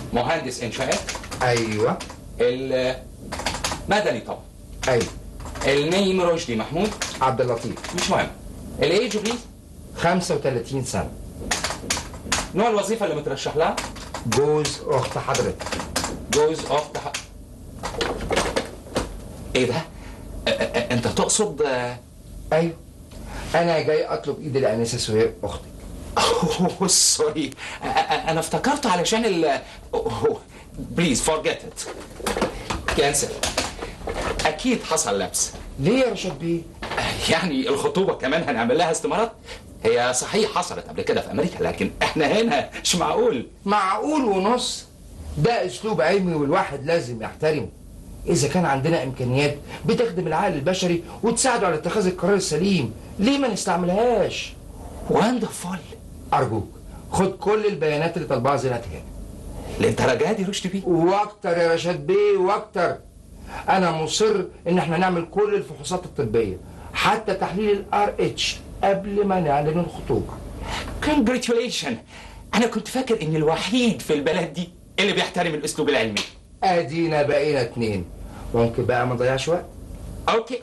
مهندس انشاءات ايوه المدني طبعا ايوه النيم رشدي محمود عبد اللطيف مش مهم الايج بليز 35 سنه نوع الوظيفه اللي مترشح لها جوز اخت حضرتك جوز اخت ح... ايه ده؟ أ- أ- أ- انت تقصد آه، ايوه انا جاي اطلب ايد الانسه سهير اختك اوه سوري أ- أ- انا افتكرت علشان ال بليز فورجيت ات كانسل اكيد حصل لبس ليه يا رشاد بيه يعني الخطوبه كمان هنعمل لها استمارات هي صحيح حصلت قبل كده في امريكا لكن احنا هنا مش معقول معقول ونص ده اسلوب علمي والواحد لازم يحترمه اذا كان عندنا امكانيات بتخدم العقل البشري وتساعده على اتخاذ القرار السليم ليه ما نستعملهاش وندرفول ارجوك خد كل البيانات اللي طلبها زينات هنا للدرجه دي رشدي بيه واكتر يا رشاد بيه واكتر انا مصر ان احنا نعمل كل الفحوصات الطبيه حتى تحليل الار اتش قبل ما نعلن الخطوبه كونجراتيوليشن انا كنت فاكر ان الوحيد في البلد دي اللي بيحترم الاسلوب العلمي ادينا بقينا اتنين ممكن بقى ما نضيعش وقت اوكي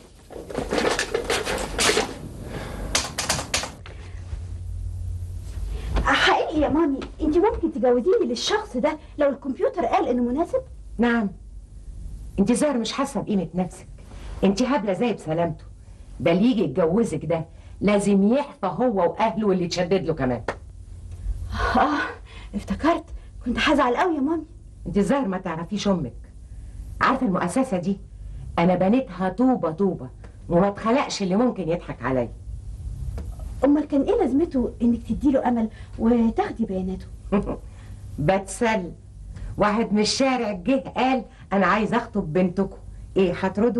حقيقي يا مامي انت ممكن تجوزيني للشخص ده لو الكمبيوتر قال انه مناسب نعم انت ظاهر مش حاسه بقيمه نفسك انت هبله زي بسلامته ده اللي يجي يتجوزك ده لازم يحفى هو واهله واللي يتشدد له كمان اه افتكرت كنت هزعل قوي يا مامي انت الظاهر ما تعرفيش امك عارفه المؤسسه دي انا بنيتها طوبه طوبه وما اتخلقش اللي ممكن يضحك عليا امال كان ايه لازمته انك تديله امل وتاخدي بياناته بتسل واحد من الشارع جه قال انا عايز اخطب بنتكم ايه هتردوا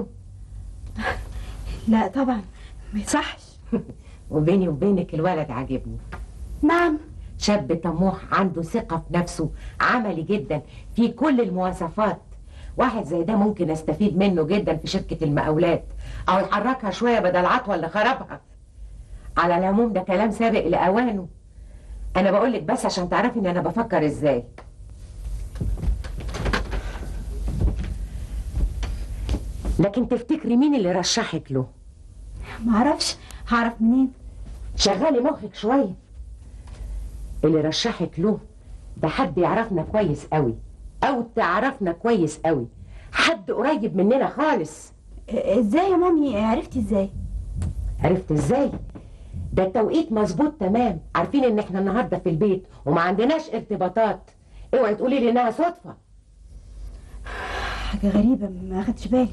لا طبعا ما يصحش وبيني وبينك الولد عاجبني نعم شاب طموح عنده ثقة في نفسه عملي جدا في كل المواصفات واحد زي ده ممكن استفيد منه جدا في شركة المقاولات او يحركها شوية بدل العطوة اللي خربها على العموم ده كلام سابق لأوانه انا بقولك بس عشان تعرفي ان انا بفكر ازاي لكن تفتكري مين اللي رشحك له ما اعرفش هعرف منين شغلي مخك شوية اللي رشحك له ده حد يعرفنا كويس قوي او تعرفنا كويس قوي حد قريب مننا خالص اه، ازاي يا مامي عرفتي ازاي عرفت ازاي ده التوقيت مظبوط تمام عارفين ان احنا النهارده في البيت وما عندناش ارتباطات اوعي تقولي لي انها صدفه حاجه غريبه ما خدتش بالي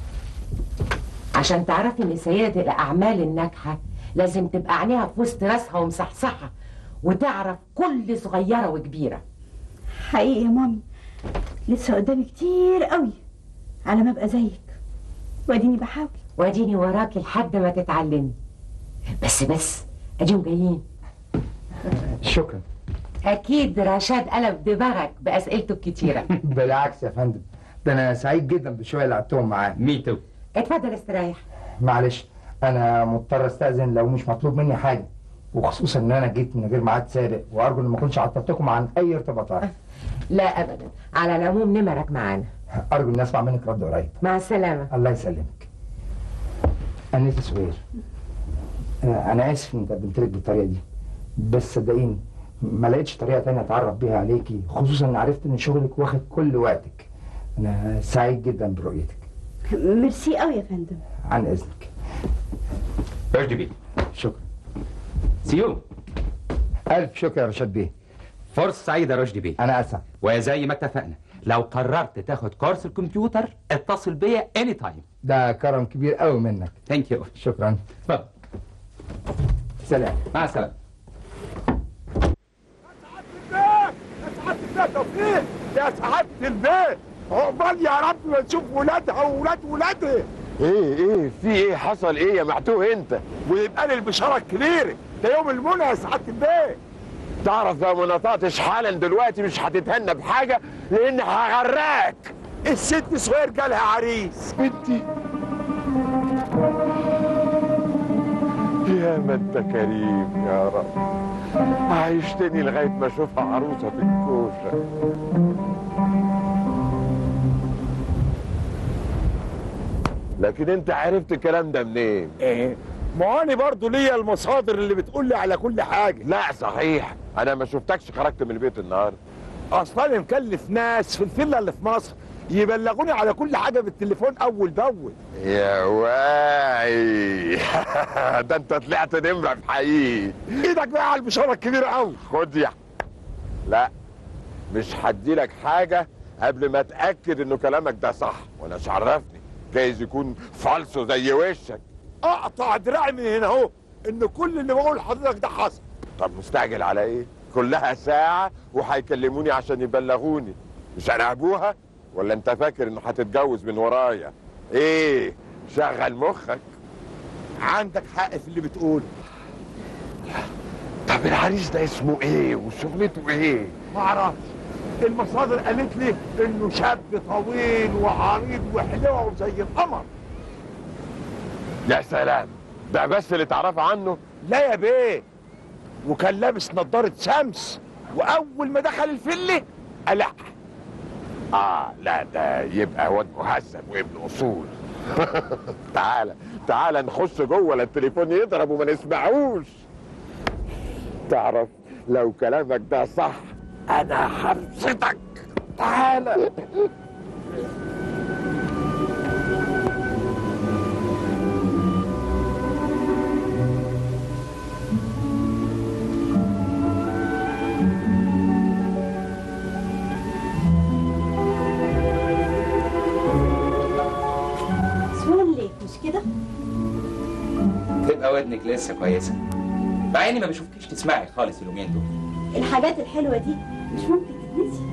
عشان تعرفي ان سيدة الاعمال الناجحه لازم تبقى عينيها في وسط راسها ومصحصحه وتعرف كل صغيره وكبيره حقيقي يا مامي لسه قدامي كتير قوي على ما ابقى زيك واديني بحاول واديني وراكي لحد ما تتعلمي بس بس اديهم جايين شكرا اكيد رشاد قلب دماغك باسئلته الكتيره بالعكس يا فندم ده انا سعيد جدا بالشويه اللي قعدتهم معاه ميتو اتفضل استريح معلش انا مضطر استاذن لو مش مطلوب مني حاجه وخصوصا ان انا جيت من غير ميعاد سابق وارجو ان ما اكونش عطلتكم عن اي ارتباطات لا ابدا على العموم نمرك معانا ارجو ان اسمع منك رد قريب مع السلامه الله يسلمك أنيتا سهير أنا أنا آسف إني قدمت لك بالطريقة دي بس صدقيني ما لقيتش طريقة تانية أتعرف بيها عليكي خصوصا إن عرفت إن شغلك واخد كل وقتك أنا سعيد جدا برؤيتك ميرسي قوي يا فندم عن إذنك رشدي بيه شكرا سيو ألف شكر يا رشاد بيه فرصه سعيده رشدي بيه أنا أسعد وزي ما اتفقنا لو قررت تاخد كورس الكمبيوتر اتصل بيا اني تايم ده كرم كبير قوي منك ثانك يو شكرا اتفضل سلام مع السلامه يا سعادة البيت توفيق يا سعادة البيت عقبال يا رب ما نشوف ولادها وولاد ولادها ايه ايه في ايه حصل ايه يا معتوه انت ويبقى لي البشارة الكبيرة ده يوم المنى يا سعادة البيت تعرف لو ما نطقتش حالا دلوقتي مش هتتهنى بحاجه لان هغرقك الست صغير جالها عريس بنتي يا ما انت كريم يا رب عايشتني لغايه ما اشوفها عروسه في الكوشه لكن انت عرفت الكلام ده منين ايه ما انا برضه ليا المصادر اللي بتقول لي على كل حاجه لا صحيح انا ما شفتكش خرجت من البيت النهارده اصلا مكلف ناس في الفيلا اللي في مصر يبلغوني على كل حاجه بالتليفون اول باول يا واعي ده انت طلعت نمره في حقيقي ايدك بقى على البشاره الكبيره قوي خد يا لا مش هديلك حاجه قبل ما اتاكد انه كلامك ده صح وانا مش عرفني جايز يكون فالصو زي وشك اقطع دراعي من هنا اهو ان كل اللي بقول لحضرتك ده حصل طب مستعجل على ايه كلها ساعه وهيكلموني عشان يبلغوني مش انا ابوها ولا انت فاكر انه هتتجوز من ورايا ايه شغل مخك عندك حق في اللي بتقوله طب العريس ده اسمه ايه وشغلته ايه ما اعرفش المصادر قالت لي انه شاب طويل وعريض وحلوه وزي القمر يا سلام ده بس اللي تعرفه عنه لا يا بيه وكان لابس نظاره شمس واول ما دخل الفله قلع اه لا ده يبقى واد مهذب وابن اصول تعالى تعالى نخش جوه لا التليفون يضرب وما نسمعوش تعرف لو كلامك ده صح انا هبسطك تعالى سوون ليك مش كده؟ تبقى ودنك لسه كويسه مع اني ما بشوفكيش تسمعي خالص اليومين دول الحاجات الحلوة دي مش ممكن تتنسي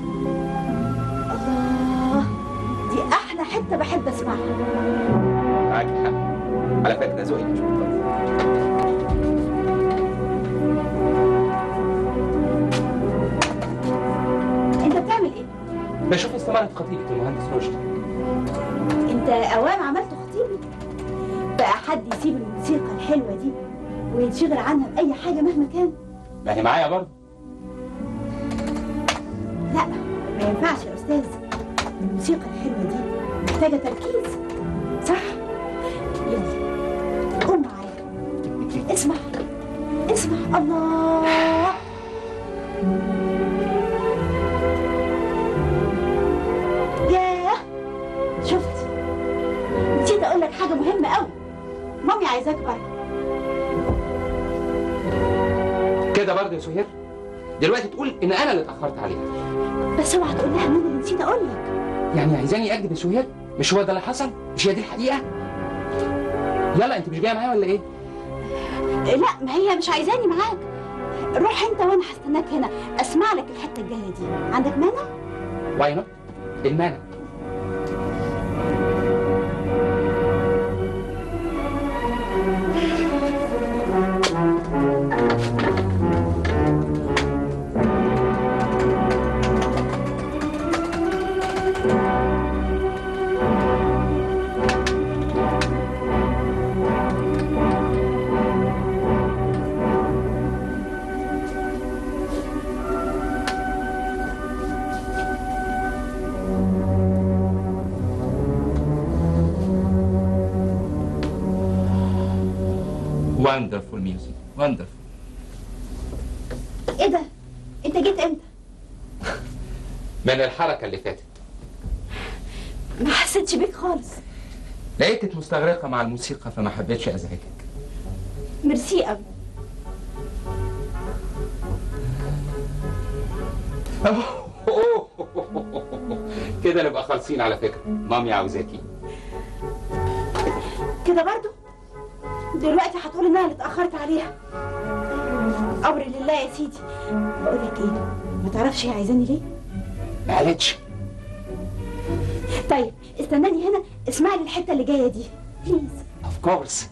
الله دي أحلى حتة بحب أسمعها معاكي حق على فكره ذوقي مش مختلف أنت بتعمل إيه؟ بشوف استمارة خطيبة المهندس رشدي أنت أوام عملت خطيبي بقى حد يسيب الموسيقى الحلوة دي وينشغل عنها بأي حاجة مهما كان ما هي معايا برضه لا ما ينفعش يا أستاذ الموسيقى الحلوة دي محتاجة تركيز صح؟ يلا قوم معايا اسمع اسمع الله ياه شفت نسيت اقول لك حاجه مهمه قوي مامي عايزاك بره كده برضه يا سهير دلوقتي تقول ان انا اللي اتاخرت عليها بس اوعى تقول لها ان انا اللي نسيت اقول لك يعني عايزاني اكذب يا سهير مش هو ده اللي حصل مش هي دي الحقيقه يلا انت مش جايه معايا ولا ايه لا ما هي مش عايزاني معاك روح انت وانا هستناك هنا اسمع لك الحته الجايه دي عندك مانع واي نوت المانع wonderful music wonderful ايه ده انت جيت امتى من الحركه اللي فاتت ما حسيتش بيك خالص لقيتك مستغرقه مع الموسيقى فما حبيتش ازعجك ميرسي قوي كده نبقى خالصين على فكره مامي عاوزاكي كده برضو دلوقتي هتقول ان انا اللي اتاخرت عليها امر لله يا سيدي بقول لك ايه ما تعرفش هي عايزاني ليه ما قالتش طيب استناني هنا اسمع لي الحته اللي جايه دي بليز اوف كورس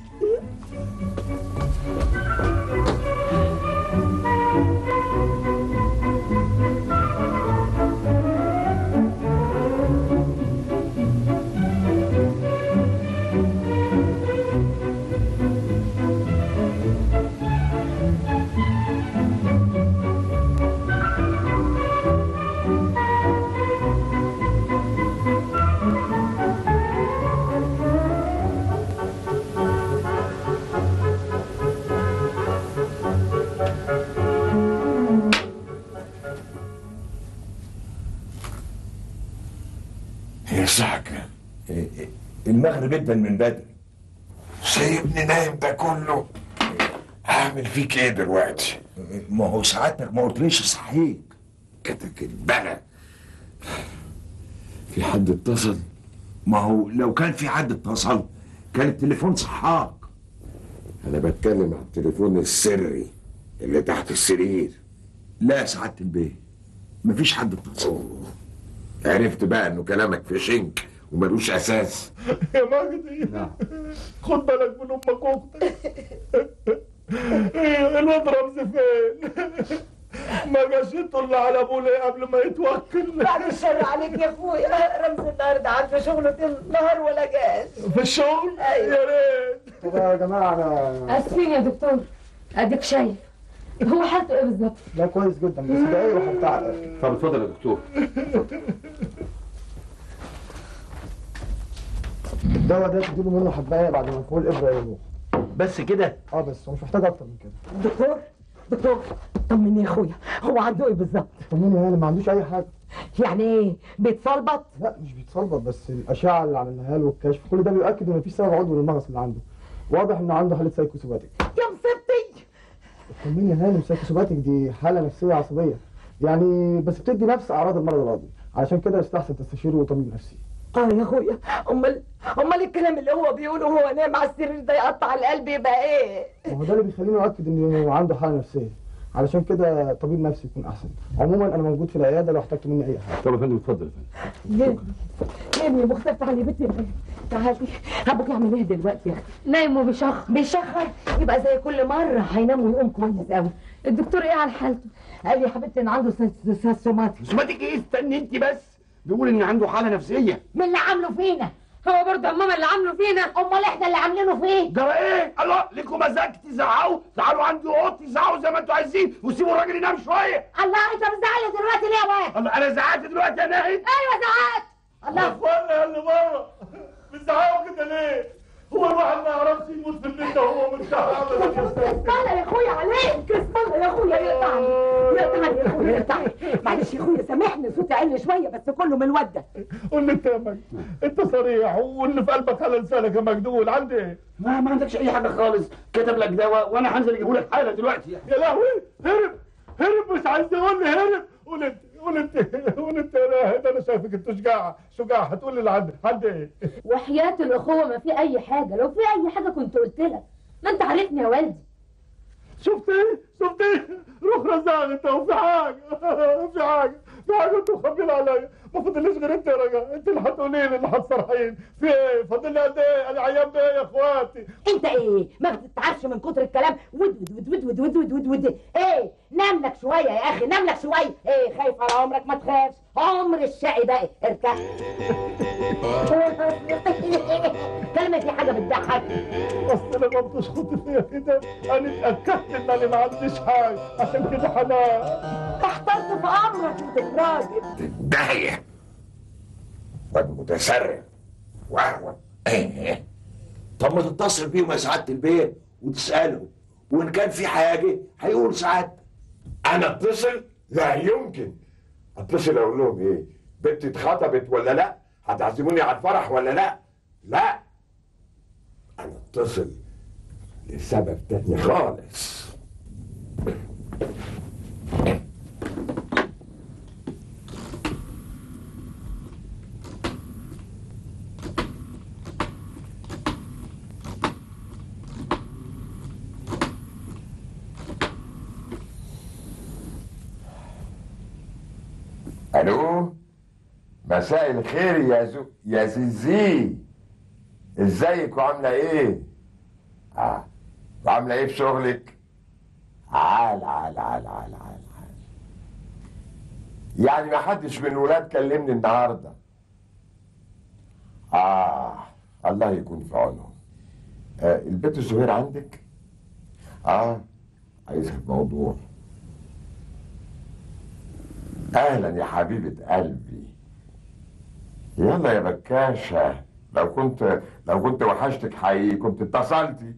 المغرب جدا من بدري سيبني نايم ده كله هعمل فيك ايه دلوقتي ما هو ساعتك ما قلتليش صحيك كتك البلد في حد اتصل ما هو لو كان في حد اتصل كان التليفون صحاك انا بتكلم على التليفون السري اللي تحت السرير لا سعادة البيه مفيش حد اتصل عرفت بقى انه كلامك في شنك وملوش اساس يا مجدي خد بالك من امك واختك إيه، الواد رمزي فين؟ ما جاش يطل على ابوه ليه قبل ما يتوكل بعد الشر عليك يا اخويا رمز النهارده عارفه شغله النهار ولا جاش في الشغل أيوة. يا ريت طب يا جماعه انا اسفين يا دكتور اديك شايف هو حالته ايه بالظبط لا كويس جدا بس دقايق وهبتاع على الاخر طب اتفضل يا دكتور الدواء ده تديله منه حبايه بعد ما فوق الابره يروح بس كده اه بس هو مش محتاج اكتر من كده دكتور دكتور طمني يا اخويا هو عنده ايه بالظبط طمني يعني ما عندوش اي حاجه يعني ايه بيتصلبط لا مش بيتصلبط بس الاشعه اللي عملناها له والكشف كل ده بيؤكد ان مفيش سبب عضوي للمغص اللي عنده واضح انه عنده حاله سايكوسوباتيك يا مصيبتي طمني يا هانم سايكوسوباتيك دي حاله نفسيه عصبيه يعني بس بتدي نفس اعراض المرض العضوي علشان كده يستحسن تستشيره طبيب نفسي اه يا اخويا امال امال الكلام اللي هو بيقوله وهو نايم على السرير ده يقطع القلب يبقى ايه وهو ده اللي بيخليني اؤكد انه عنده حاله نفسيه علشان كده طبيب نفسي يكون احسن عموما انا موجود في العياده لو احتجت مني اي حاجه طب يا فندم اتفضل يا فندم يا يا ابني مختار تعالي يا بنتي تعالي ابوك يعمل ايه دلوقتي يا اختي نايم وبيشخ بيشخر يبقى زي كل مره هينام ويقوم كويس قوي الدكتور ايه على حالته قال لي يا حبيبتي ان عنده ساسوماتي سماتك ايه استني انت بس بيقول ان عنده حاله نفسيه من اللي عامله فينا هو برضه ماما اللي عامله فينا امال احنا اللي عاملينه فيه جرى ايه الله ليكم مزاج تزعقوا تعالوا عندي اوضتي زعقوا زي ما انتوا عايزين وسيبوا الراجل ينام شويه الله انت بتزعلي دلوقتي ليه يا واد الله انا زعقت دلوقتي يا ناهد ايوه زعقت الله اخوانا اللي بره بتزعقوا كده ليه؟ هو الواحد ما يعرفش يموت في البيت ده وهو مرتاح ابدا يا استاذ كسبالة يا اخويا عليك كسبالة يا اخويا يقطعني يقطعني يا اخويا يقطعني معلش يا اخويا سامحني صوتي عالي شويه بس كله من الوده قول لي انت يا مجدي انت صريح واللي في قلبك على لسانك يا مجدول عندي ايه؟ ما ما عندكش اي حاجه خالص كتب لك دواء وانا هنزل اجيبه لك حالا دلوقتي يا لهوي هرب هرب مش عايز يقول لي هرب قول انت قول انت قول انت يا راهد انا شايفك انت شجاعه شجاعه هتقول لي اللي عندي عندي ايه؟ وحياة الأخوة ما في أي حاجة لو في أي حاجة كنت قلت لك ما أنت عارفني يا والدي شفت ايه؟ شفت ايه؟ روح رزاق انت وفي حاجه في حاجه في حاجه انتوا مخبيين عليا ما فاضليش غير انت يا رجا انت اللي هتقولي لي اللي هتصرحين في ايه؟ فاضل لي قد ايه؟ انا عيان بايه يا اخواتي؟ انت ايه ما بتتعبش من كتر الكلام ود ود ود ود ود ود ود ود ايه نام لك شويه يا اخي نام لك شويه ايه خايف على عمرك ما تخافش عمر الشقي ده ارتاح كلمة في حاجة بتضحك اصل لما بتشخط فيا كده انا اتاكدت ان انا ما عنديش حاجه عشان كده حنان احترت في امرك انت راجل داهية والمتسرع وهو طب ما تتصل بيهم يا سعاده البيت وتسالهم وان كان في حاجه هيقول سعادتك انا اتصل لا يمكن اتصل اقول لهم ايه بنتي اتخطبت ولا لا هتعزموني على الفرح ولا لا لا انا اتصل لسبب تاني خالص الو مساء الخير يا زو يا زيزي ازيك وعامله ايه اه وعامله ايه في شغلك عال عال عال عال عال عال يعني ما حدش من الولاد كلمني النهارده اه الله يكون في عونهم آه البنت الزهير عندك اه عايزها في موضوع اهلا يا حبيبه قلبي يلا يا بكاشه لو كنت لو كنت وحشتك حقيقي كنت اتصلتي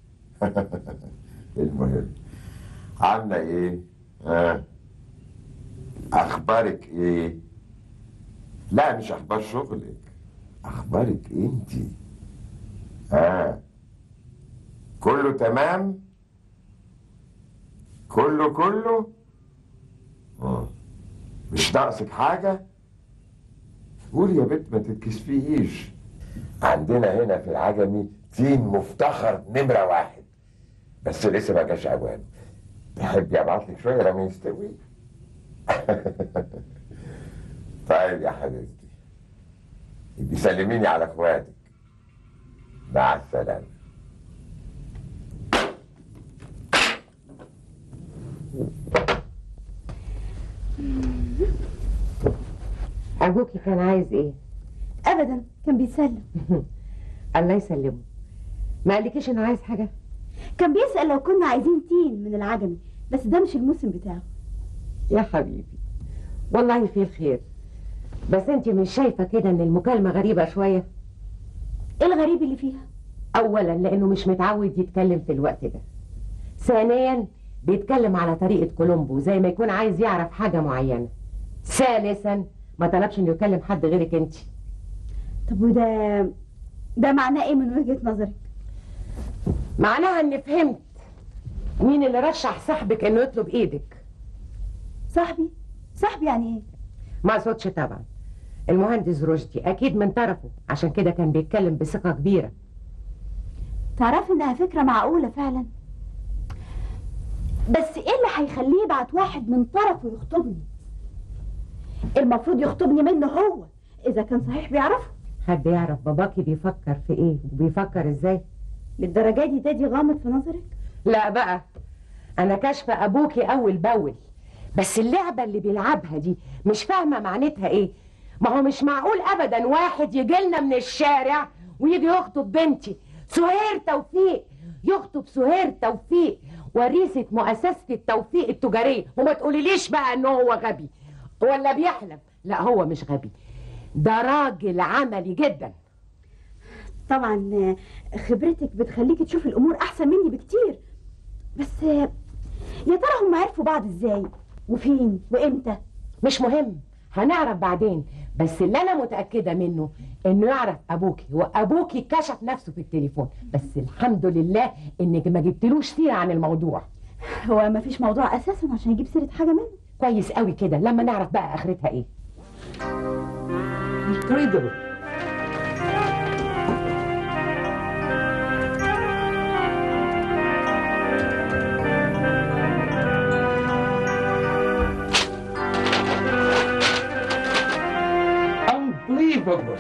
المهم عامله ايه ها اخبارك ايه لا مش اخبار شغلك اخبارك انت ها كله تمام كله كله مم. مش ناقصك حاجه قول يا بنت ما تتكسفيش عندنا هنا في العجمي تيم مفتخر نمره واحد بس لسه ما جاش عوام تحبي ابعت لك شويه لما يستوي طيب يا حبيبتي يبقى سلميني على اخواتك مع السلامه ابوكي كان عايز ايه ابدا كان بيسلم الله يسلمه ما قالكيش انه عايز حاجه كان بيسأل لو كنا عايزين تين من العجمي بس ده مش الموسم بتاعه يا حبيبي والله في الخير بس انت مش شايفه كده ان المكالمه غريبه شويه ايه الغريب اللي فيها اولا لانه مش متعود يتكلم في الوقت ده ثانيا بيتكلم على طريقه كولومبو زي ما يكون عايز يعرف حاجه معينه ثالثا ما طلبش انه يكلم حد غيرك انت طب وده ده معناه ايه من وجهة نظرك معناها اني فهمت مين اللي رشح صاحبك انه يطلب ايدك صاحبي صاحبي يعني ايه ما اقصدش طبعا المهندس رشدي اكيد من طرفه عشان كده كان بيتكلم بثقه كبيره تعرفي انها فكرة معقولة فعلا بس ايه اللي هيخليه يبعت واحد من طرفه يخطبني المفروض يخطبني منه هو اذا كان صحيح بيعرفه حد يعرف باباكي بيفكر في ايه وبيفكر ازاي للدرجة دي دادي غامض في نظرك لا بقى انا كاشفه ابوكي اول باول بس اللعبه اللي بيلعبها دي مش فاهمه معناتها ايه ما هو مش معقول ابدا واحد يجي لنا من الشارع ويجي يخطب بنتي سهير توفيق يخطب سهير توفيق وريثة مؤسسة التوفيق التجارية وما تقوليليش بقى ان هو غبي ولا بيحلم لا هو مش غبي ده راجل عملي جدا طبعا آه، خبرتك بتخليكي تشوفي الامور احسن مني بكتير بس آه، يا ترى هم عرفوا بعض ازاي وفين وامتى مش مهم هنعرف بعدين بس اللي انا متاكده منه انه يعرف ابوكي وابوكي كشف نفسه في التليفون بس الحمد لله انك ما جبتلوش سيره عن الموضوع هو ما فيش موضوع اساسا عشان يجيب سيره حاجه منه كويس قوي كده لما نعرف بقى اخرتها ايه incredible unbelievable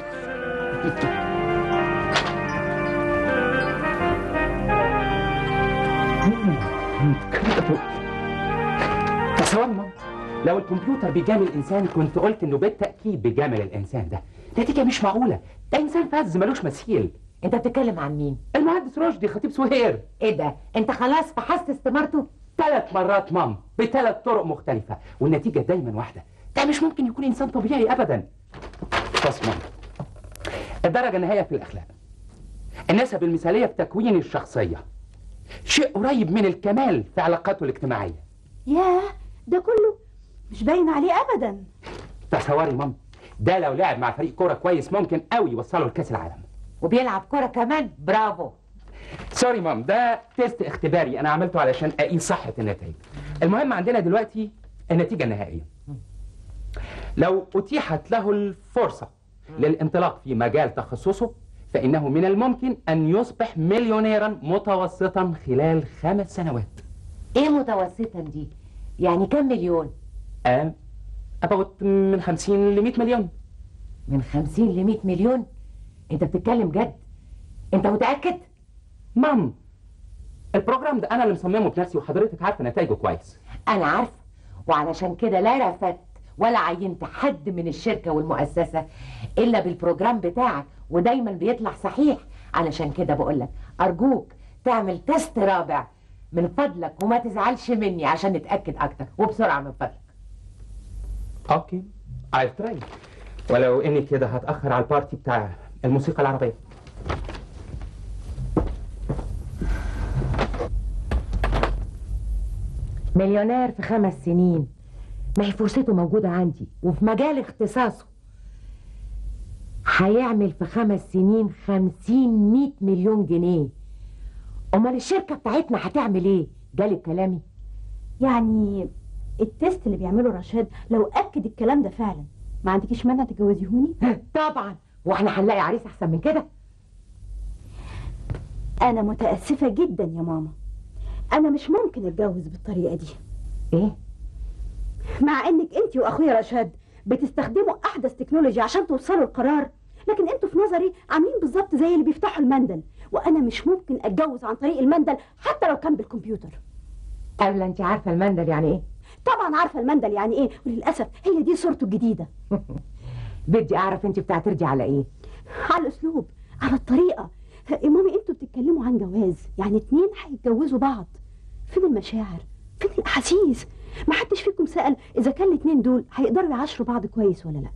incredible تصور ماما لو الكمبيوتر بيجامل الانسان كنت قلت انه بالتاكيد بيجامل الانسان ده نتيجه مش معقوله ده انسان فذ ملوش مثيل انت بتتكلم عن مين المهندس رشدي خطيب سهير ايه ده انت خلاص فحصت استمارته ثلاث مرات مام بثلاث طرق مختلفه والنتيجه دايما واحده ده مش ممكن يكون انسان طبيعي ابدا بص مام الدرجه النهائيه في الاخلاق النسب المثاليه في تكوين الشخصيه شيء قريب من الكمال في علاقاته الاجتماعيه ياه ده كله مش باين عليه ابدا تصوري مام ده لو لعب مع فريق كوره كويس ممكن قوي يوصله لكاس العالم وبيلعب كرة كمان برافو سوري مام ده تيست اختباري انا عملته علشان اقيس صحه النتائج المهم عندنا دلوقتي النتيجه النهائيه لو اتيحت له الفرصه للانطلاق في مجال تخصصه فانه من الممكن ان يصبح مليونيرا متوسطا خلال خمس سنوات ايه متوسطا دي يعني كم مليون آه ابوت من 50 ل 100 مليون من 50 ل 100 مليون انت بتتكلم جد انت متاكد مام البروجرام ده انا اللي مصممه بنفسي وحضرتك عارفه نتائجه كويس انا عارفه وعلشان كده لا رفدت ولا عينت حد من الشركه والمؤسسه الا بالبروجرام بتاعك ودايما بيطلع صحيح علشان كده بقول لك ارجوك تعمل تيست رابع من فضلك وما تزعلش مني عشان نتاكد اكتر وبسرعه من فضلك اوكي I'll try ولو اني كده هتاخر على البارتي بتاع الموسيقى العربيه مليونير في خمس سنين ما هي فرصته موجودة عندي وفي مجال اختصاصه هيعمل في خمس سنين خمسين مية مليون جنيه امال الشركة بتاعتنا هتعمل ايه جالك كلامي يعني التست اللي بيعمله رشاد لو اكد الكلام ده فعلا ما عندكيش مانع تجوزيهوني طبعا واحنا هنلاقي عريس احسن من كده انا متاسفه جدا يا ماما انا مش ممكن اتجوز بالطريقه دي ايه مع انك انت واخويا رشاد بتستخدموا احدث تكنولوجيا عشان توصلوا القرار لكن انتوا في نظري عاملين بالظبط زي اللي بيفتحوا المندل وانا مش ممكن اتجوز عن طريق المندل حتى لو كان بالكمبيوتر قبل انت عارفة المندل يعني ايه طبعا عارفه المندل يعني ايه وللاسف هي دي صورته الجديده بدي اعرف انت بتعترضي على ايه على الاسلوب على الطريقه يا مامي انتوا بتتكلموا عن جواز يعني اتنين هيتجوزوا بعض فين المشاعر فين الاحاسيس ما حدش فيكم سال اذا كان الاتنين دول هيقدروا يعاشروا بعض كويس ولا لا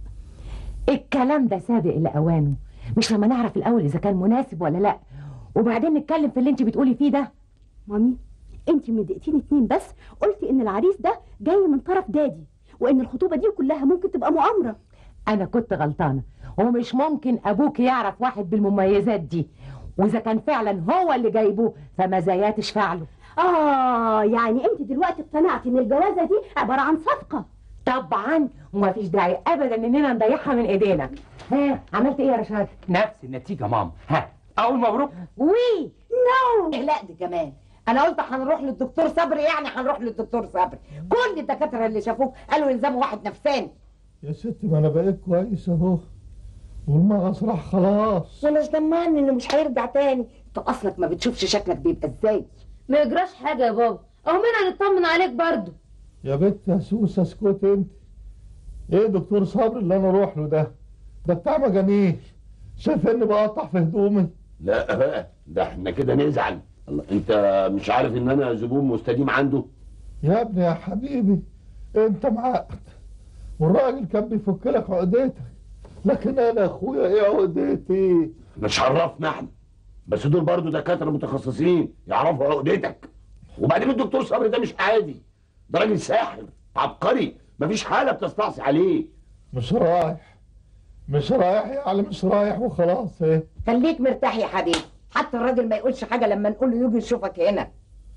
الكلام ده سابق لأوانه مش لما نعرف الأول إذا كان مناسب ولا لأ وبعدين نتكلم في اللي انت بتقولي فيه ده مامي انت من دقيقتين اتنين بس قلتي ان العريس ده جاي من طرف دادي وان الخطوبه دي كلها ممكن تبقى مؤامره أنا كنت غلطانة ومش ممكن أبوك يعرف واحد بالمميزات دي وإذا كان فعلا هو اللي جايبه فمزاياه تشفع له اه يعني انت دلوقتي اقتنعتي ان الجوازه دي عباره عن صفقه طبعا ومفيش داعي أبدا إننا نضيعها من إيدينا ها عملت إيه يا رشاد؟ نفس النتيجه ماما ها اقول مبروك وي نو إيه لا دي كمان انا قلت هنروح للدكتور صبري يعني هنروح للدكتور صبري كل الدكاتره اللي شافوه قالوا يلزموا واحد نفساني يا ستي ما انا بقيت كويس اهو والمغص راح خلاص وانا مش ضمان انه مش هيرجع تاني انت اصلك ما بتشوفش شكلك بيبقى ازاي ما يجراش حاجه يا بابا اهو مين هنطمن عليك برضو يا بنت يا سوسه اسكت انت ايه دكتور صبري اللي انا اروح له ده ده بتاع مجانين شايف اني بقطع في هدومي لا بقى ده احنا كده نزعل الله انت مش عارف ان انا زبون مستديم عنده يا ابني يا حبيبي انت معقد والراجل كان بيفك لك عقدتك لكن انا يا اخويا ايه عقدتي مش عرفنا احنا بس دول برضو دكاتره متخصصين يعرفوا عقدتك وبعدين الدكتور صبري ده مش عادي ده راجل ساحر عبقري مفيش حاله بتستعصي عليه مش رايح مش رايح يعني مش رايح وخلاص ايه خليك مرتاح يا حبيبي حتى الراجل ما يقولش حاجه لما نقول له يجي يشوفك هنا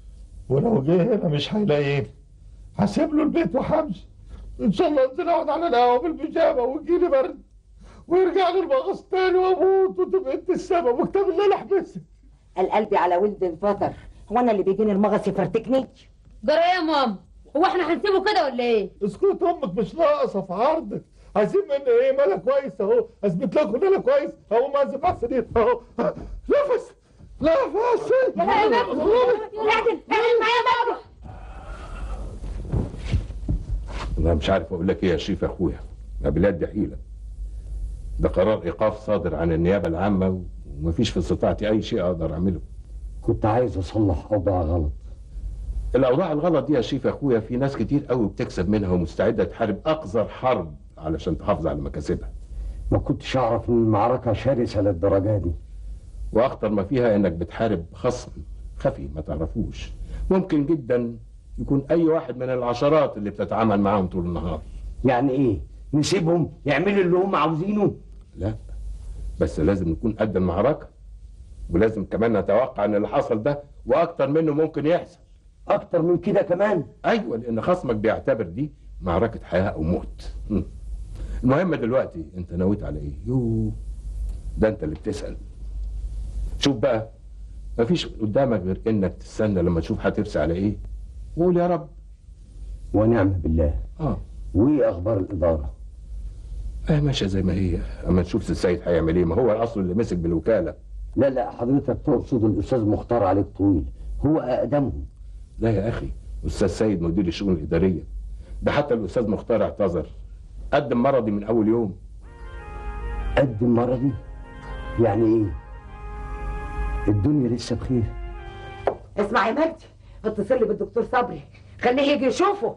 ولو جه هنا مش هيلاقيني هسيب له البيت وهمشي ان شاء الله انزل اقعد على القهوه بالبيجامه ويجيلي برد ويرجع لي المغص تاني واموت وتبقى انت السبب وكتاب الله لا احبسك القلب على ولد انفطر هو انا اللي بيجيني المغص يفرتكني جرى ايه يا ماما هو احنا هنسيبه كده ولا ايه اسكت امك مش ناقصه في عرضك عايزين مني ايه ما انا كويس اهو اثبت لكم ان انا كويس اهو ما انزل على السرير اهو نفس نفس يا لا يا بابا اعدل اعدل معايا بابا والله مش عارف اقول لك ايه يا شريف يا اخويا ما بلاد دي حيله ده قرار ايقاف صادر عن النيابه العامه ومفيش في استطاعتي اي شيء اقدر اعمله كنت عايز اصلح اوضاع غلط الاوضاع الغلط دي يا شريف يا اخويا في ناس كتير قوي بتكسب منها ومستعده تحارب اقذر حرب علشان تحافظ على مكاسبها ما كنتش اعرف ان المعركه شرسه للدرجه دي واخطر ما فيها انك بتحارب خصم خفي ما تعرفوش ممكن جدا يكون اي واحد من العشرات اللي بتتعامل معاهم طول النهار يعني ايه نسيبهم يعملوا اللي هم عاوزينه لا بس لازم نكون قد المعركة ولازم كمان نتوقع ان اللي حصل ده واكتر منه ممكن يحصل اكتر من كده كمان ايوه لان خصمك بيعتبر دي معركة حياة او موت م. المهم دلوقتي انت نويت على ايه يو ده انت اللي بتسأل شوف بقى مفيش قدامك غير انك تستنى لما تشوف هترسى على ايه وقول يا رب ونعم بالله اه وايه اخبار الاداره اه ماشيه زي ما هي اما نشوف السيد هيعمل ايه ما هو الاصل اللي مسك بالوكاله لا لا حضرتك تقصد الاستاذ مختار عليك طويل هو اقدمهم لا يا اخي استاذ سيد مدير الشؤون الاداريه ده حتى الاستاذ مختار اعتذر قدم مرضي من اول يوم قدم مرضي يعني ايه الدنيا لسه بخير اسمع يا مجدي اتصل لي بالدكتور صبري خليه يجي يشوفه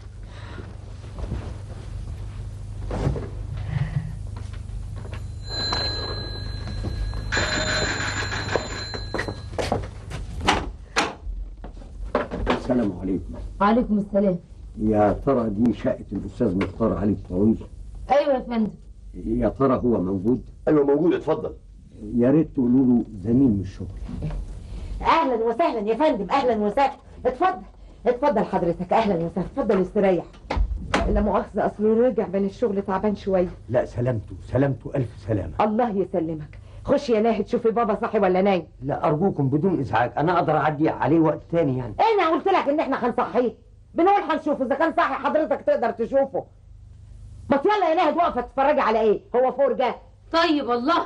السلام عليكم وعليكم السلام يا ترى دي شقه الاستاذ مختار علي طويل ايوه يا فندم يا ترى هو موجود ايوه موجود اتفضل يا ريت تقولوا له زميل من الشغل اهلا وسهلا يا فندم اهلا وسهلا اتفضل اتفضل حضرتك اهلا وسهلا اتفضل استريح لا مؤاخذة اصله رجع من الشغل تعبان شوية لا سلامته سلامته الف سلامه الله يسلمك خش يا ناهد شوفي بابا صاحي ولا نايم لا ارجوكم بدون ازعاج انا اقدر اعدي عليه وقت تاني يعني انا قلت لك ان احنا هنصحيه بنقول هنشوفه اذا كان صاحي حضرتك تقدر تشوفه بس يلا يا ناهد واقفه تتفرجي على ايه هو فرجه طيب الله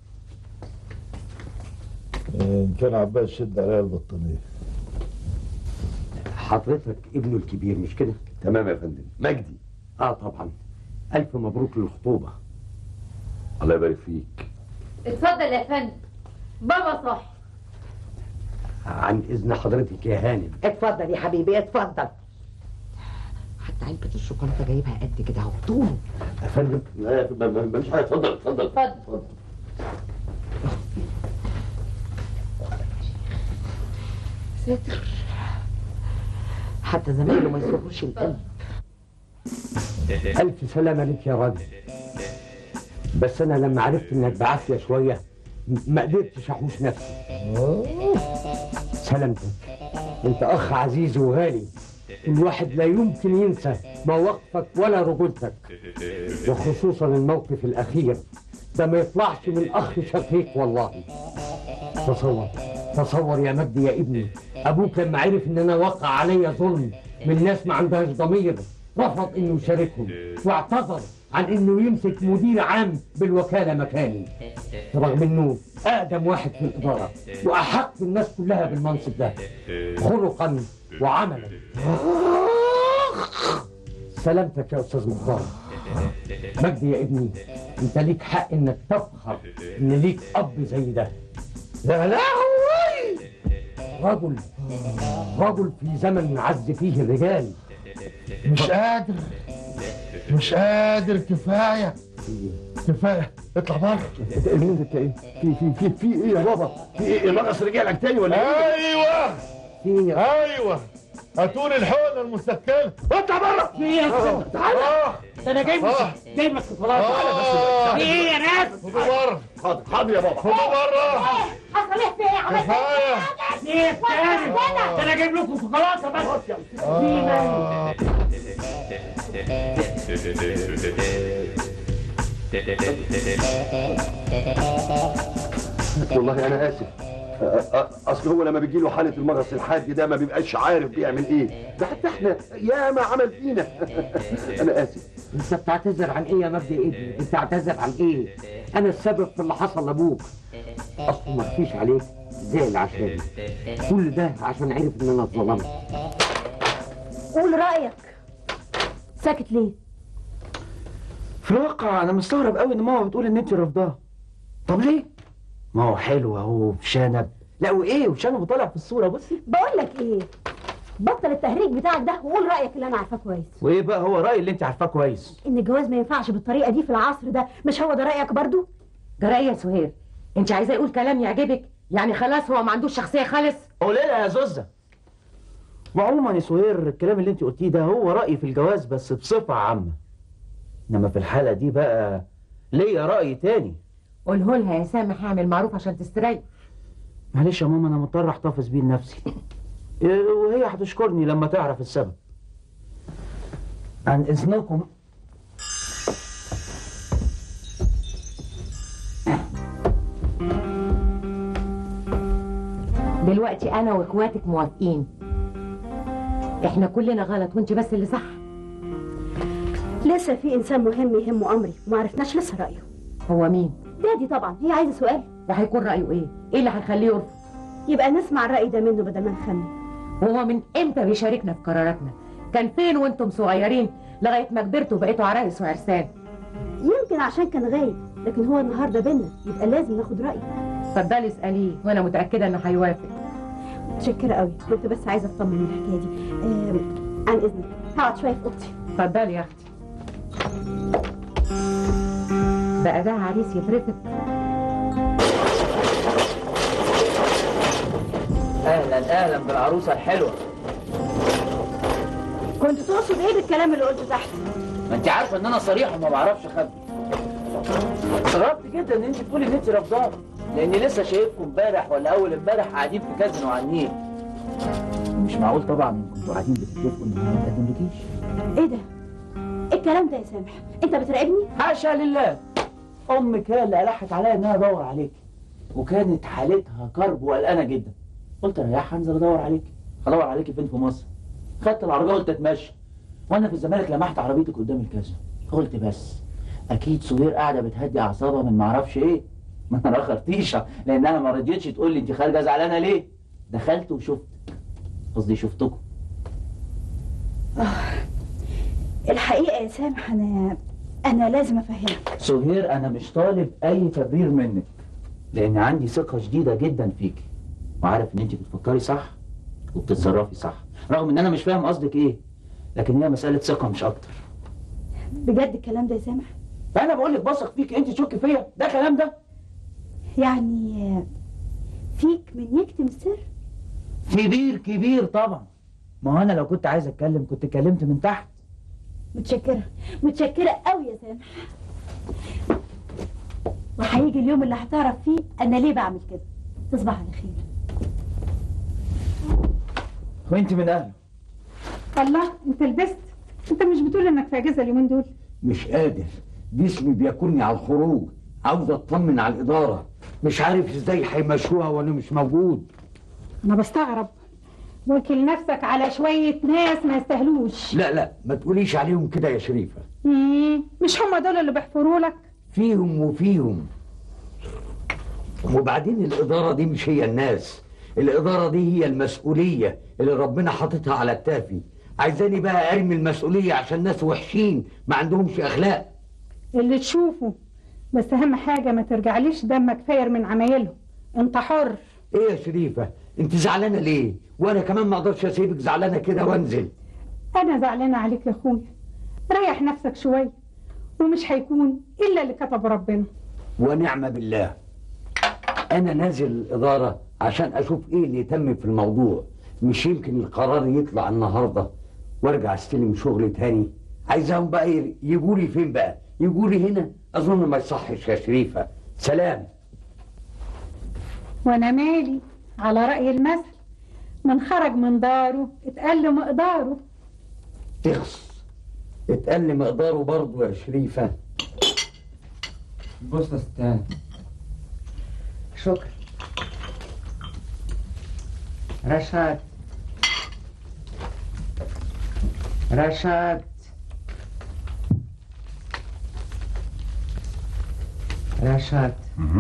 ان كان عباس شد عليا البطانيه حضرتك ابنه الكبير مش كده تمام يا فندم مجدي اه طبعا الف مبروك للخطوبه الله يبارك فيك اتفضل يا فندم بابا صاحي عن اذن حضرتك يا هانم اتفضل يا حبيبي اتفضل حتى علبة الشوكولاتة جايبها قد كده اهو طول يا فندم لا يا فندم، ما- ما- مش حاجه اتفضل اتفضل اتفضل ساتر حتى زمايله ما يسرش القلب الف سلامه لك يا راجل بس انا لما عرفت انك بعافيه شويه م- ما قدرتش احوش نفسي سلامتك انت اخ عزيز وغالي الواحد لا يمكن ينسى مواقفك ولا رجولتك وخصوصا الموقف الاخير ده ما يطلعش من اخ شقيق والله تصور تصور يا مجدي يا ابني ابوك لما عرف ان انا وقع عليا ظلم من ناس ما عندهاش ضمير رفض انه يشاركهم واعتذر عن انه يمسك مدير عام بالوكاله مكاني رغم انه اقدم واحد في الاداره واحق الناس كلها بالمنصب ده خلقا وعملا سلامتك يا استاذ مختار مجدي يا ابني انت ليك حق انك تفخر ان ليك اب زي ده يا لهوي رجل رجل في زمن عز فيه الرجال مش قادر مش قادر كفايه كفايه اطلع بره انت ايه في في في في ايه يا بابا في ايه نقص رجالك تاني ولا ايه ايوه في ايه يا ايوه هاتولي الحقنه المسكنه اطلع بره في ايه يا أستاذ؟ تعالى اه ده انا جايب آه. جايب لك شوكولاته آه. في ايه يا ناس خدوا بره حاضر حاضر يا بابا خدوا بره حصل ايه في ايه عملت كفايه في ايه تاني ده انا جايب لكم شوكولاته بس والله انا اسف أ- أ- اصل هو لما بيجي له حاله المغص الحاد ده ما بيبقاش عارف بيعمل ايه ده حتى احنا يا ما عمل فينا انا اسف انت بتعتذر عن ايه يا مجدي ابني انت بتعتذر عن ايه انا السبب في اللي حصل لابوك اصله ما فيش عليك زعل عشاني كل ده عشان عرف ان انا اتظلمت قول رايك ساكت ليه في الواقع انا مستغرب قوي ان ماما بتقول ان انت رافضاها طب ليه ما هو حلو اهو في شنب لا وايه وشنب طالع في الصوره بصي بقول لك ايه بطل التهريج بتاعك ده وقول رايك اللي انا عارفاه كويس وايه بقى هو رايي اللي انت عارفاه كويس ان الجواز ما ينفعش بالطريقه دي في العصر ده مش هو ده رايك برضو جرايه يا سهير انت عايزاه يقول كلام يعجبك يعني خلاص هو ما عندوش شخصيه خالص قوليلها يا زوزة وعموما يا سهير الكلام اللي انت قلتيه ده هو رأيي في الجواز بس بصفة عامة انما في الحالة دي بقى ليا رأي تاني قوله لها يا سامح اعمل معروف عشان تستريح معلش يا ماما انا مضطر احتفظ بيه لنفسي إيه، وهي هتشكرني لما تعرف السبب عن اذنكم دلوقتي انا واخواتك موافقين احنا كلنا غلط وانت بس اللي صح لسه في انسان مهم يهمه امري وما عرفناش لسه رايه هو مين دادي طبعا هي عايزه سؤال وهيكون رايه ايه ايه اللي هيخليه يرفض يبقى نسمع الراي ده منه بدل ما نخمن وهو من امتى بيشاركنا في قراراتنا كان فين وانتم صغيرين لغايه ما كبرتوا وبقيتوا عرايس وعرسان يمكن عشان كان غايب لكن هو النهارده بينا يبقى لازم ناخد رايه اتفضلي اساليه وانا متاكده انه هيوافق متشكره قوي كنت بس عايزه اطمن من الحكايه دي آم، عن اذنك هقعد شويه في اوضتي اتفضلي يا اختي بقى ده عريس يترفض اهلا اهلا بالعروسه الحلوه كنت تقصد ايه بالكلام اللي قلته تحت ما انت عارفه ان انا صريح وما بعرفش اخبي استغربت جدا ان انت تقولي ان انت رافضاه لاني لسه شايفكم امبارح ولا اول امبارح قاعدين في كازينو على النيل مش معقول طبعا كنتوا قاعدين بتتفقوا ان هي ما تقدملكيش ايه ده ايه الكلام ده يا سامح انت بتراقبني حاشا لله امك هي اللي الحت عليا ان انا ادور عليك وكانت حالتها كرب وقلقانه جدا قلت اريحها انزل ادور عليك ادور عليكي فين في مصر خدت العربيه قلت اتمشى وانا في الزمالك لمحت عربيتك قدام الكازينو قلت بس اكيد سهير قاعده بتهدي اعصابها من معرفش ايه ما انا خرطيشه لانها ما رضيتش تقول لي انت خارجه زعلانه ليه دخلت وشفت قصدي شفتكم الحقيقه يا سامح انا انا لازم افهمك سهير انا مش طالب اي تبرير منك لان عندي ثقه شديده جدا فيك وعارف ان انت بتفكري صح وبتتصرفي صح رغم ان انا مش فاهم قصدك ايه لكن هي مساله ثقه مش اكتر بجد الكلام ده يا سامح فانا بقول لك بثق فيك انت تشك فيا ده كلام ده يعني آه، فيك من يكتم السر كبير كبير طبعا ما هو انا لو كنت عايز اتكلم كنت اتكلمت من تحت متشكره متشكره قوي يا سامح وهيجي اليوم اللي هتعرف فيه انا ليه بعمل كده تصبح على خير وانت من اهله الله انت لبست انت مش بتقول انك في اجازه اليومين دول مش قادر جسمي بياكلني على الخروج عاوز اطمن على الاداره مش عارف ازاي هيمشوها وانا مش موجود انا بستغرب وكل نفسك على شويه ناس ما يستاهلوش لا لا ما تقوليش عليهم كده يا شريفه مم، مش هم دول اللي بيحفروا لك فيهم وفيهم وبعدين الإدارة دي مش هي الناس الإدارة دي هي المسؤولية اللي ربنا حاططها على كتافي عايزاني بقى أرمي المسؤولية عشان ناس وحشين ما عندهمش أخلاق اللي تشوفه بس اهم حاجه ما ترجعليش دمك فاير من عمايلهم انت حر إيه يا شريفة أنت زعلانة ليه وأنا كمان ما أقدرش أسيبك زعلانة كده وأنزل انا زعلانه عليك يا اخويا ريح نفسك شويه ومش هيكون الا اللي كتب ربنا ونعم بالله أنا نازل الإدارة عشان أشوف إيه اللي يتم في الموضوع مش يمكن القرار يطلع النهاردة وأرجع أستلم شغل تاني عايزهم بقى يجوا لي فين بقى يجوا لي هنا أظن ما يصحش يا شريفة سلام وانا مالي على راي المثل من خرج من داره اتقل مقداره تخص اتقل مقداره برضه يا شريفة بص يا ستان شكرا رشاد رشاد رشاد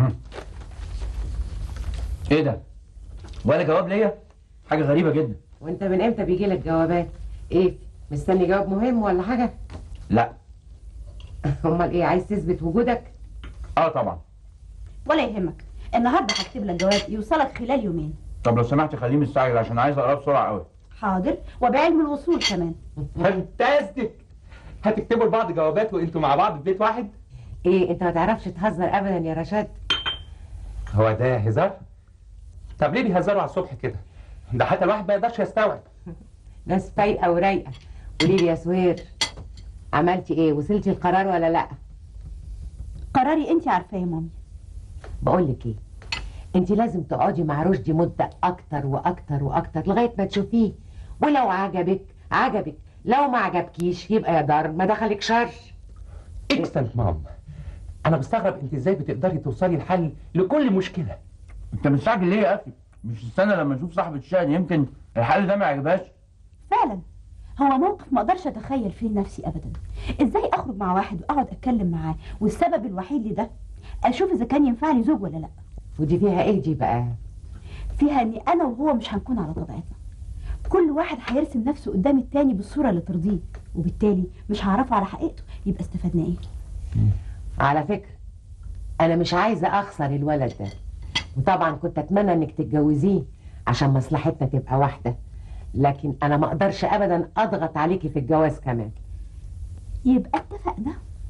ايه ده ولا جواب ليا حاجه غريبه جدا وانت من امتى بيجي لك جوابات ايه مستني جواب مهم ولا حاجه لا امال ايه عايز تثبت وجودك اه طبعا ولا يهمك النهارده هكتب لك جواب يوصلك خلال يومين طب لو سمحت خليه مستعجل عشان عايز اقراه بسرعه قوي حاضر وبعلم الوصول كمان فانتاستيك هتكتبوا لبعض جوابات وانتوا مع بعض في بيت واحد ايه انت ما تعرفش تهزر ابدا يا رشاد هو ده هزار طب ليه بيهزروا على الصبح كده ده حتى الواحد ما يقدرش يستوعب ناس فايقه ورايقه قولي لي يا سهير عملتي ايه وصلتي القرار ولا لا قراري انت عارفاه يا مامي بقول لك ايه انت لازم تقعدي مع رشدي مده اكتر واكتر واكتر لغايه ما تشوفيه ولو عجبك عجبك لو ما عجبكيش يبقى يا دار ما دخلك شر اكسلنت مام انا بستغرب انت ازاي بتقدري توصلي لحل لكل مشكله انت مستعجل ليه يا اخي مش استنى لما نشوف صاحب الشأن يمكن الحل ده ما يعجبهاش فعلا هو موقف ما اقدرش اتخيل فيه نفسي ابدا ازاي اخرج مع واحد واقعد اتكلم معاه والسبب الوحيد لده اشوف اذا كان ينفع لي زوج ولا لا ودي فيها ايه دي بقى فيها اني انا وهو مش هنكون على طبيعتنا كل واحد هيرسم نفسه قدام التاني بالصوره اللي ترضيه وبالتالي مش هعرفه على حقيقته يبقى استفدنا ايه على فكره انا مش عايزه اخسر الولد ده وطبعا كنت اتمنى انك تتجوزيه عشان مصلحتنا تبقى واحده لكن انا ما اقدرش ابدا اضغط عليكي في الجواز كمان يبقى اتفقنا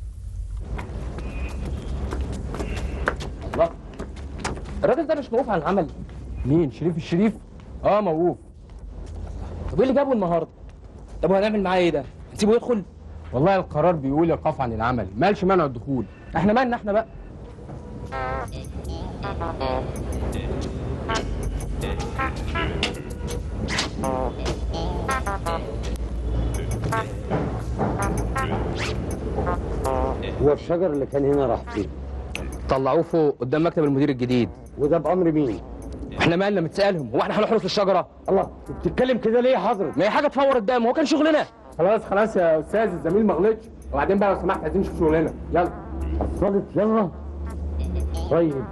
الله الراجل ده مش موقوف عن العمل مين شريف الشريف اه موقوف طب ايه اللي جابه النهارده طب وهنعمل معاه ايه ده هنسيبه يدخل والله القرار بيقول ايقاف عن العمل مالش منع الدخول احنا مالنا احنا بقى هو الشجر اللي كان هنا راح فين طلعوه فوق قدام مكتب المدير الجديد وده بامر مين احنا مالنا متسالهم هو احنا هنحرس الشجره الله بتتكلم كده ليه يا حضرتك ما هي حاجه تفور الدم هو كان شغلنا خلاص خلاص يا استاذ الزميل ما غلطش وبعدين بقى لو سمحت عايزين نشوف شغلنا يلا صلت يلا طيب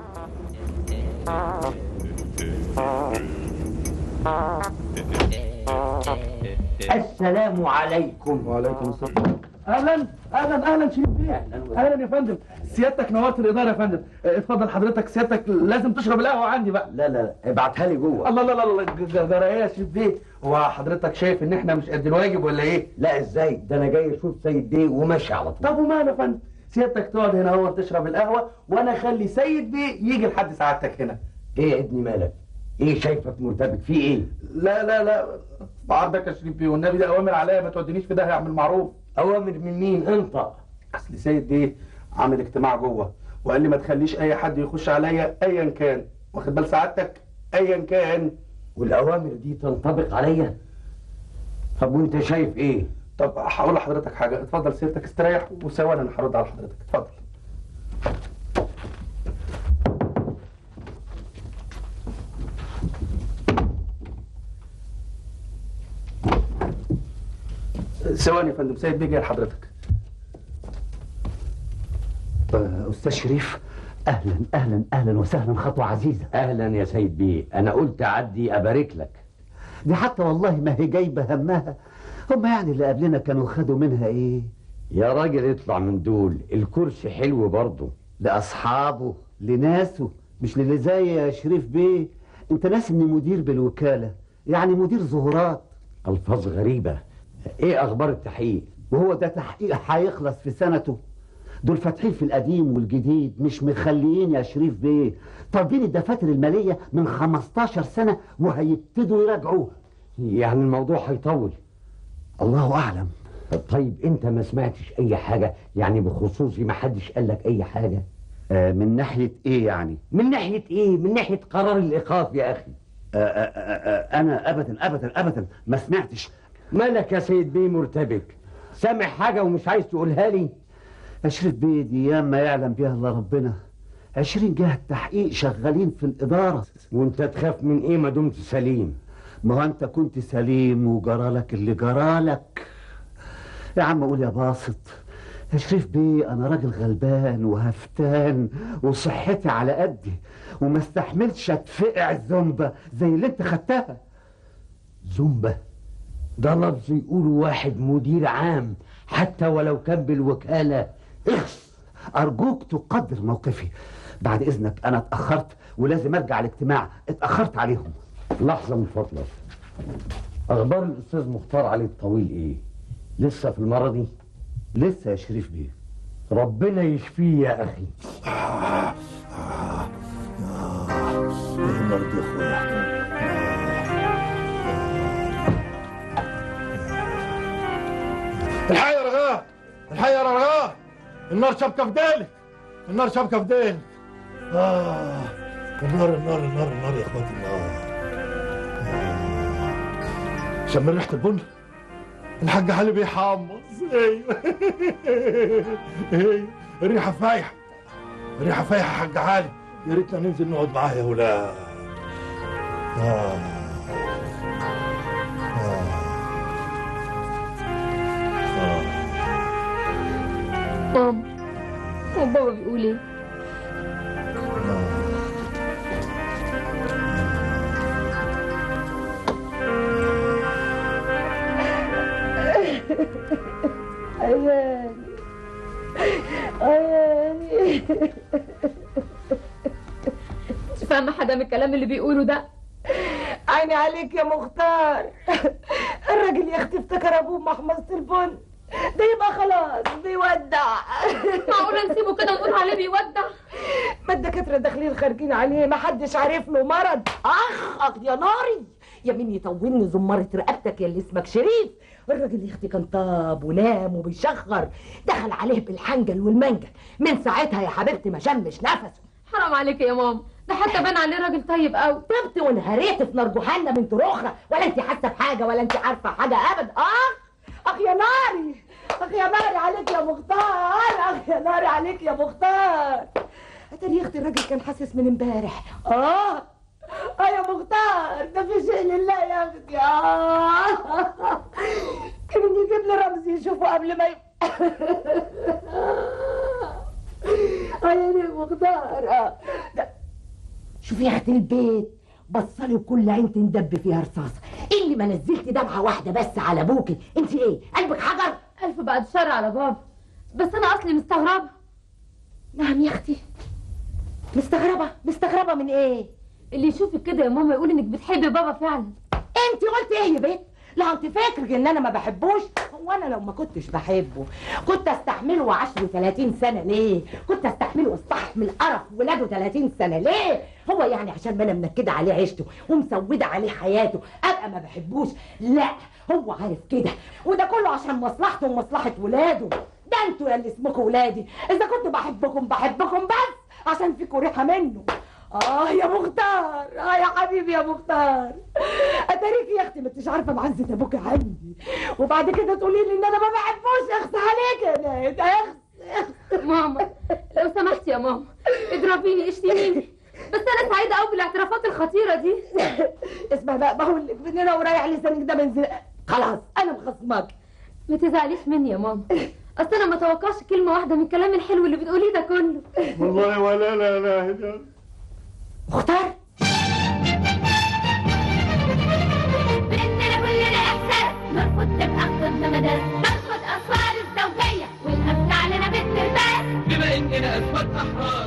السلام عليكم وعليكم السلام اهلا اهلا اهلا شريف بيه اهلا يا فندم سيادتك نورت الاداره يا فندم اه، اتفضل حضرتك سيادتك لازم تشرب القهوه عندي بقى لا لا لا ابعتها لي جوه الله لا لا لا ج- ج- جرى ايه يا شريف بيه هو حضرتك شايف ان احنا مش قد الواجب ولا ايه لا ازاي ده انا جاي اشوف سيد بيه وماشي على طول طب وماله يا فندم سيادتك تقعد هنا هو تشرب القهوه وانا اخلي سيد بيه يجي لحد سعادتك هنا ايه يا ابني مالك ايه شايفك مرتبك في ايه لا لا لا بعرضك يا شريف بيه والنبي ده اوامر عليا ما تودينيش في ده يا عم المعروف اوامر من مين انت اصل سيد بيه عامل اجتماع جوه وقال لي ما تخليش اي حد يخش عليا ايا كان واخد بال سعادتك ايا كان والاوامر دي تنطبق عليا طب وانت شايف ايه طب هقول لحضرتك حاجه اتفضل سيادتك استريح وثواني انا هرد على حضرتك اتفضل ثواني يا فندم سيد بيه جاي لحضرتك استاذ شريف اهلا اهلا اهلا وسهلا خطوه عزيزه اهلا يا سيد بيه انا قلت اعدي ابارك لك دي حتى والله ما هي جايبه همها هم يعني اللي قبلنا كانوا خدوا منها ايه يا راجل اطلع من دول الكرسي حلو برضه لاصحابه لناسه مش للي زي يا شريف بيه انت ناس اني مدير بالوكاله يعني مدير ظهورات الفاظ غريبه ايه اخبار التحقيق وهو ده تحقيق هيخلص في سنته دول فاتحين في القديم والجديد مش مخليين يا شريف بيه طالبين الدفاتر الماليه من 15 سنه وهيبتدوا يراجعوها يعني الموضوع هيطول الله اعلم طيب انت ما سمعتش اي حاجه يعني بخصوصي ما حدش قال لك اي حاجه آه من ناحيه ايه يعني من ناحيه ايه من ناحيه قرار الايقاف يا اخي آه آه آه آه انا ابدا ابدا ابدا ما سمعتش مالك يا سيد بيه مرتبك سامع حاجه ومش عايز تقولها لي اشرف بيه دي ايام ما يعلم بها الا ربنا عشرين جهة تحقيق شغالين في الإدارة وانت تخاف من ايه ما دمت سليم ما هو انت كنت سليم وجرالك اللي جرالك يا عم قول يا باسط يا شريف بيه انا راجل غلبان وهفتان وصحتي على قدي وما استحملش اتفقع الزنبة زي اللي انت خدتها زنبة ده لفظ يقوله واحد مدير عام حتى ولو كان بالوكالة اخس ارجوك تقدر موقفي بعد اذنك انا اتاخرت ولازم ارجع الاجتماع اتاخرت عليهم لحظة من فضلك اخبار الاستاذ مختار علي الطويل ايه لسه في المرضي لسه يا شريف بيه ربنا يشفيه يا اخي المرض يا اخويا الحي يا رغاه الحي يا رغاه النار شبكه في ديلك النار شبكه في ديلك اه النار النار النار النار يا اخواتي النار آه. شم ريحه البن الحاج علي بيحمص ايوه ايوه الريحه فايحه الريحه فايحه يا حاج علي يا ريتنا ننزل نقعد معاه يا ولاد آه. ماما هو بابا بيقول ايه عياني عياني مش فاهمه حاجه من الكلام اللي بيقوله ده عيني عليك يا مختار الراجل يا اختي افتكر ابوه محمصة البن ده يبقى خلاص بيودع معقوله نسيبه كده ونقول عليه بيودع ما الدكاتره داخلين خارجين عليه ما حدش عارف له مرض اخ اخ يا ناري يمين يطولني زمارة رقبتك يا اللي اسمك شريف الراجل يا اختي كان طاب ونام وبيشخر دخل عليه بالحنجل والمنجل من ساعتها يا حبيبتي ما شمش نفسه حرام عليك يا ماما ده حتى بان عليه راجل طيب قوي طبت وانهريت في نار جهنم انت رخرة ولا انت حاسه بحاجه ولا انت عارفه حاجه ابدا اخ اخ يا ناري اخ يا ناري عليك يا مختار اخ يا ناري عليك يا مختار اتاري يا اختي الراجل كان حاسس من امبارح اه اه يا مختار ده في شيء لله يا اختي اه كان يجيب لي رمزي يشوفه قبل ما ي... اه يا مختار اه ده شوفي يا اختي البيت بصلي بكل عين تندب فيها رصاصه إيه اللي ما نزلت دمعه واحده بس على ابوكي انت ايه قلبك حجر الف بعد الشر على بابا بس انا اصلي مستغربه نعم يا اختي مستغربه مستغربه من ايه اللي يشوفك كده يا ماما يقول انك بتحبي بابا فعلا انت قلت ايه يا بنت لا انت فاكر ان انا ما بحبوش هو انا لو ما كنتش بحبه كنت استحمله 10 30 سنه ليه كنت استحمله واستحمل قرف ولاده 30 سنه ليه هو يعني عشان ما انا منكده عليه عيشته ومسوده عليه حياته ابقى ما بحبوش لا هو عارف كده وده كله عشان مصلحته ومصلحه ولاده ده انتوا يا اللي اسمكم ولادي اذا كنت بحبكم بحبكم بس عشان فيكم ريحه منه اه يا مختار اه يا حبيبي يا مختار اتاريك يا اختي ما انتش عارفه معزه ابوك عندي وبعد كده تقولي لي ان انا ما بحبوش اخس عليك يا ناد اخس ماما لو سمحتي يا ماما اضربيني اشتميني بس انا سعيده قوي بالاعترافات الخطيره دي اسمع بقى بقول لك من هنا ورايح لسانك ده منزل خلاص انا مخصماك ما تزعليش مني يا ماما اصل انا ما توقعش كلمه واحده من الكلام الحلو اللي بتقوليه ده كله والله ولا لا لا لا مختار بدنا كلنا احساس نرفض تبقى ضد مدرسة نرفض اسرار الزوجية والامثال علينا بالترباس بما اننا اثبت احرار